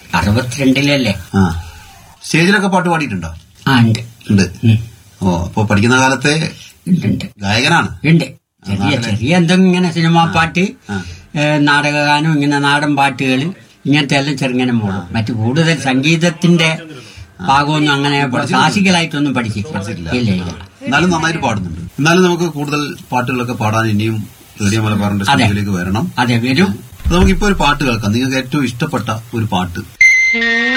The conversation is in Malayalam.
അറുപത്തിരണ്ടിലല്ലേ ആ സ്റ്റേജിലൊക്കെ പാട്ട് പാടിയിട്ടുണ്ടോ ആ ഉണ്ട് ഉണ്ട് ഉം. ഓ അപ്പൊ പഠിക്കുന്ന കാലത്തെ ഉണ്ട് ഉണ്ട് ഗായകനാണ് ഉണ്ട് ചെറിയ ചെറിയ എന്തെങ്കിലും ഇങ്ങനെ സിനിമാ പാട്ട് ആ. ഏ, നാടകഗാനം ഇങ്ങനെ നാടൻ പാട്ടുകൾ ഇങ്ങനത്തെ എല്ലാം ചെറുങ്ങനെ മോളും മറ്റു കൂടുതൽ സംഗീതത്തിന്റെ ഭാഗമൊന്നും അങ്ങനെ ക്ലാസിക്കലായിട്ടൊന്നും പഠിച്ചിട്ടില്ല ഇല്ല ഇല്ല എന്നാലും നന്നായിട്ട് പാടുന്നുണ്ട് എന്നാലും നമുക്ക് കൂടുതൽ പാട്ടുകളൊക്കെ പാടാൻ ഇനിയും റേഡിയോ മലബാറിന്റെ അതെ. സ്റ്റുഡിയോയിലേക്ക് വരണം അതെ വരും അപ്പൊ നമുക്കിപ്പോ ഒരു പാട്ട് കേൾക്കാം നിങ്ങൾക്ക് ഏറ്റവും ഇഷ്ടപ്പെട്ട ഒരു പാട്ട്